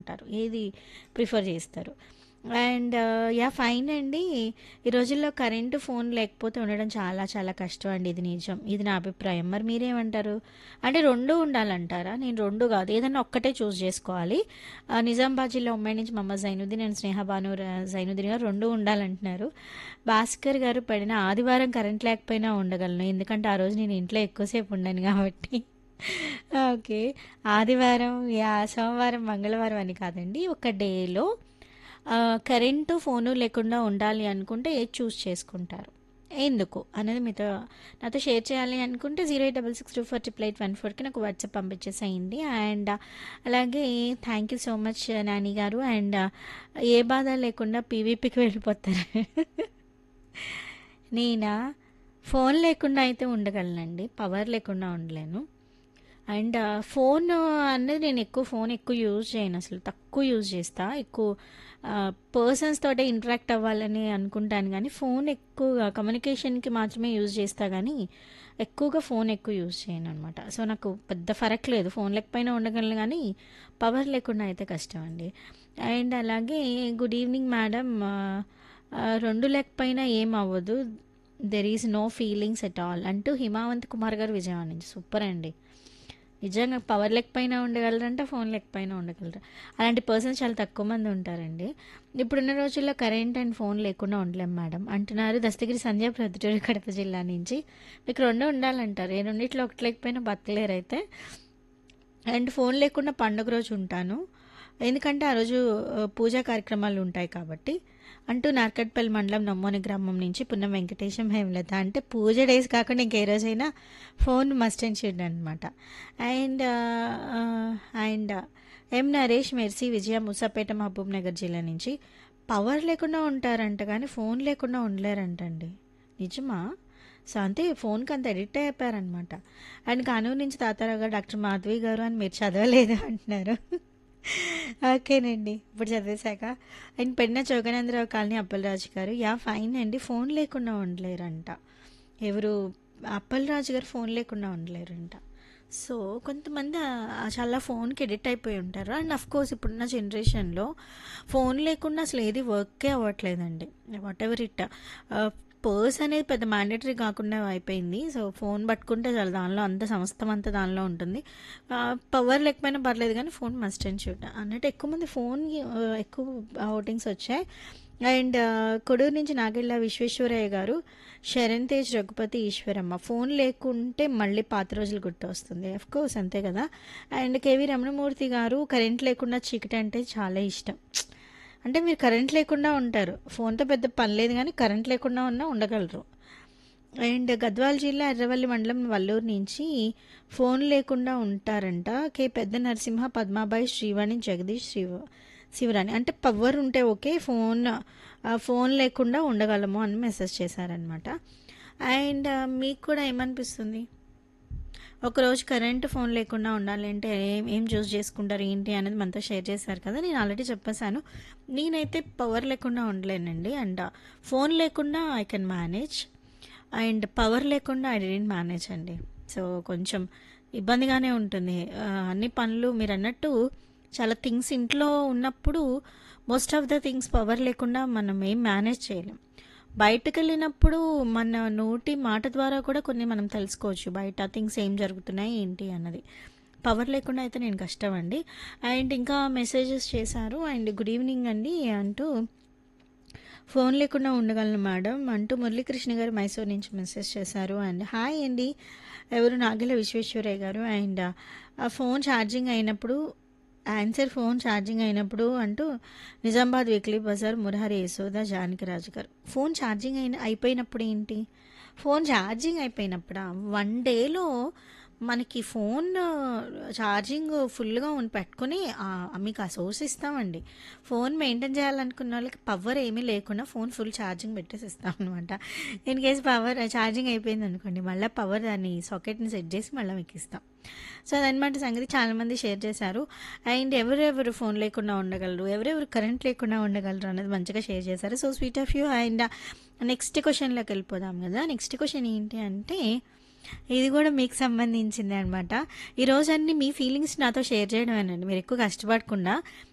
ఉంటారు ఏది ప్రిఫర్ చేస్తారు అండ్ యా ఫైన్ అండి ఈ రోజుల్లో కరెంటు ఫోన్ లేకపోతే ఉండడం చాలా చాలా కష్టం అండి ఇది నిజం ఇది నా అభిప్రాయం మరి మీరేమంటారు అంటే రెండు ఉండాలంటారా నేను రెండు కాదు ఏదైనా ఒక్కటే చూస్ చేసుకోవాలి ఆ, నిజామాబాద్ జిల్లా ఉమ్మడి నుంచి మమ్మ జైనుద్దీన్ అండ్ స్నేహ భాను ర- జైనుద్దీన్ గారు రెండు ఉండాలంటున్నారు భాస్కర్ గారు పడిన ఆదివారం కరెంట్ లేకపోయినా ఉండగలను ఎందుకంటే ఆ రోజు నేను ఇంట్లో ఎక్కువసేపు ఉండను కాబట్టి ఓకే ఆదివారం యా సోమవారం మంగళవారం అని కాదండి ఒక డేలో ఆ, కరెంటు ఫోను లేకుండా ఉండాలి అనుకుంటే ఏది చూస్ చేసుకుంటారు ఎందుకు అనేది మీతో నాతో షేర్ చేయాలి అనుకుంటే zero eight double six two four triple eight one ఫోర్కి నాకు వాట్సాప్ పంపించేసేయండి అండ్ అలాగే thank you so much Nani garu and ఏ బాధ లేకుండా పీవీపీకి వెళ్ళిపోతారు నేనా ఫోన్ లేకుండా అయితే ఉండగలనండి పవర్ లేకుండా ఉండలేను అండ్ ఫోన్ అనేది నేను ఎక్కువ ఫోన్ ఎక్కువ యూజ్ చేయను అసలు తక్కువ యూజ్ చేస్తా ఎక్కువ పర్సన్స్ తోటే ఇంటరాక్ట్ అవ్వాలని అనుకుంటాను కానీ ఫోన్ ఎక్కువగా కమ్యూనికేషన్కి మాత్రమే యూజ్ చేస్తా కానీ ఎక్కువగా ఫోన్ ఎక్కువ యూజ్ చేయను అనమాట సో నాకు పెద్ద ఫరక్ లేదు ఫోన్ లేకపోయినా ఉండగలను కానీ పవర్ లేకుండా అయితే కష్టం అండి అండ్ అలాగే గుడ్ ఈవినింగ్ మేడం రెండు లేకపోయినా ఏం అవ్వదు there is no feelings at all అంటూ హిమావంత్ కుమార్ గారు విజయవాడ నుంచి సూపర్ అండి నిజంగా పవర్ లేకపోయినా ఉండగలరంట ఫోన్ లేకపోయినా ఉండగలరు అలాంటి పర్సన్స్ చాలా తక్కువ మంది ఉంటారండి ఇప్పుడున్న రోజుల్లో కరెంట్ అండ్ ఫోన్ లేకుండా ఉండలేం మేడం అంటున్నారు దస్తగిరి సంధ్య ప్రొద్దుటూరు కడప జిల్లా నుంచి మీకు రెండు ఉండాలంటారు ఏ రెండిట్లో ఒకటి లేకపోయినా బతకలేరు అయితే అండ్ ఫోన్ లేకుండా పండుగ రోజు ఉంటాను ఎందుకంటే ఆ రోజు ఆ, పూజా కార్యక్రమాలు ఉంటాయి కాబట్టి అంటూ నార్కట్పల్లి మండలం నమ్మోని గ్రామం నుంచి పున్నం వెంకటేశం హేమలత అంటే పూజ డేస్ కాకుండా ఇంకే రోజైనా ఫోన్ మస్ట్ అండ్ షుడ్ అనమాట and and M Naresh Mercy Vijaya Musapeta Mahabubnagar జిల్లా నుంచి పవర్ లేకుండా ఉంటారంట కానీ ఫోన్ లేకుండా ఉండలేరంటండి నిజమా సో అంతే ఫోన్కి అంత ఎడిక్ట్ అయిపోయారనమాట అండ్ కానూరు నుంచి తాతారావు గారు డాక్టర్ మాధవి గారు అని మీరు చదవలేదు అంటున్నారు ఓకేనండి ఇప్పుడు చదివేశాక అండ్ పెడిన చౌగనేంద్రరావు colony Appalaraju garu yeah fine అండి ఫోన్ లేకుండా ఉండలేరంట ఎవరు అప్పలరాజు గారు ఫోన్ లేకుండా ఉండలేరంట సో కొంతమంది ఆ- చాలా ఫోన్కి ఎడిక్ట్ అయిపోయి ఉంటారు అండ్ అఫ్ కోర్స్ ఇప్పుడున్న జనరేషన్లో ఫోన్ లేకుండా అసలు ఏది వర్కే అవ్వట్లేదండి వాట్ ఎవర్ ఇట్ పర్స్ అనేది పెద్ద మ్యాండేటరీ కాకుండా అయిపోయింది సో ఫోన్ పట్టుకుంటే చాలు దానిలో అంత సమస్తం అంతా దానిలో ఉంటుంది పవర్ లేకపోయినా పర్లేదు కానీ ఫోన్ మస్ట్ అండ్ షుడ్ అన్నట్టు ఎక్కువ మంది ఫోన్ ఎక్కువ ఓటింగ్స్ వచ్చాయి అండ్ కొడూరు నుంచి నాగెళ్ళ విశ్వేశ్వరయ్య గారు శరణ్ తేజ్ రఘుపతి ఈశ్వరమ్మ ఫోన్ లేకుంటే మళ్ళీ పాత రోజులు గుర్తు వస్తుంది అఫ్ కోర్స్ అంతే కదా అండ్ కేవీ రమణమూర్తి గారు కరెంట్ లేకుండా చీకటి అంటే చాలా ఇష్టం అంటే మీరు కరెంట్ లేకుండా ఉంటారు ఫోన్తో పెద్ద పని లేదు కానీ కరెంట్ లేకుండా ఉన్నా ఉండగలరు అండ్ గద్వాల జిల్లా ఎర్రవల్లి మండలం వల్లూరు నుంచి ఫోన్ లేకుండా ఉంటారంట కే పెద్ద నరసింహ పద్మాబాయి శ్రీవాణి జగదీష్ శ్రీవ శివరాణి అంటే పవర్ ఉంటే ఓకే ఫోన్ ఆ, ఫోన్ లేకుండా ఉండగలము అని మెసేజ్ చేశారనమాట అండ్ ఆ, మీకు కూడా ఏమనిపిస్తుంది ఒకరోజు కరెంట్ ఫోన్ లేకుండా ఉండాలి అంటే ఏం ఏం చూస్ చేసుకుంటారు ఏంటి అనేది మనతో షేర్ చేశారు కదా నేను ఆల్రెడీ చెప్పేశాను నేనైతే పవర్ లేకుండా ఉండలేనండి అండ్ ఫోన్ లేకుండా I can manage and power లేకుండా ఐ డెంట్ మేనేజ్ అండి సో కొంచెం ఇబ్బందిగానే ఉంటుంది ఆ, అన్ని పనులు మీరు అన్నట్టు చాలా థింగ్స్ ఇంట్లో ఉన్నప్పుడు most of the things power లేకుండా మనం ఏం మేనేజ్ చేయలేం బయటకు వెళ్ళినప్పుడు మన నోటి మాట ద్వారా కూడా కొన్ని మనం తెలుసుకోవచ్చు బయట థింగ్స్ ఏం జరుగుతున్నాయి ఏంటి అన్నది పవర్ లేకుండా అయితే నేను కష్టం అండి అండ్ ఇంకా మెసేజెస్ చేశారు అండ్ గుడ్ ఈవినింగ్ అండి అంటూ ఫోన్ లేకుండా ఉండగలను మేడం అంటూ మురళీకృష్ణ గారు మైసూర్ నుంచి మెసేజ్ చేశారు అండ్ హాయ్ అండి ఎవరు నాగల విశ్వేశ్వరయ్య గారు అండ్ ఆ ఫోన్ ఛార్జింగ్ అయినప్పుడు ఆన్సర్ ఫోన్ ఛార్జింగ్ అయినప్పుడు అంటూ నిజామాబాద్ వీక్లీ బజార్ మురహరి యశోద జానకిరాజు గారు ఫోన్ ఛార్జింగ్ అయిన అయిపోయినప్పుడు ఏంటి ఫోన్ ఛార్జింగ్ అయిపోయినప్పుడా వన్ డేలో మనకి ఫోన్ ఛార్జింగ్ ఫుల్గా ఉన్ పెట్టుకుని ఆ, మీకు ఆ సోర్స్ ఇస్తామండి ఫోన్ మెయింటైన్ చేయాలనుకున్న వాళ్ళకి పవర్ ఏమీ లేకుండా ఫోన్ ఫుల్ ఛార్జింగ్ పెట్టేసి ఇస్తాం అనమాట ఇన్ కేస్ పవర్ ఛార్జింగ్ అయిపోయింది అనుకోండి మళ్ళీ పవర్ దాన్ని సాకెట్ని సెట్ చేసి మళ్ళీ మీకు ఇస్తాం సో అదనమాట సంగతి చాలామంది షేర్ చేశారు అండ్ ఎవరెవరు ఫోన్ లేకుండా ఉండగలరు ఎవరెవరు కరెంట్ లేకుండా ఉండగలరు అనేది మంచిగా షేర్ చేశారు so sweet of you and next క్వశ్చన్లోకి వెళ్ళిపోదాం కదా నెక్స్ట్ క్వశ్చన్ ఏంటి అంటే ఇది కూడా మీకు సంబంధించింది అనమాట ఈ రోజు అన్ని మీ ఫీలింగ్స్ నాతో షేర్ చేయడమేనండి మీరు ఎక్కువ కష్టపడకుండా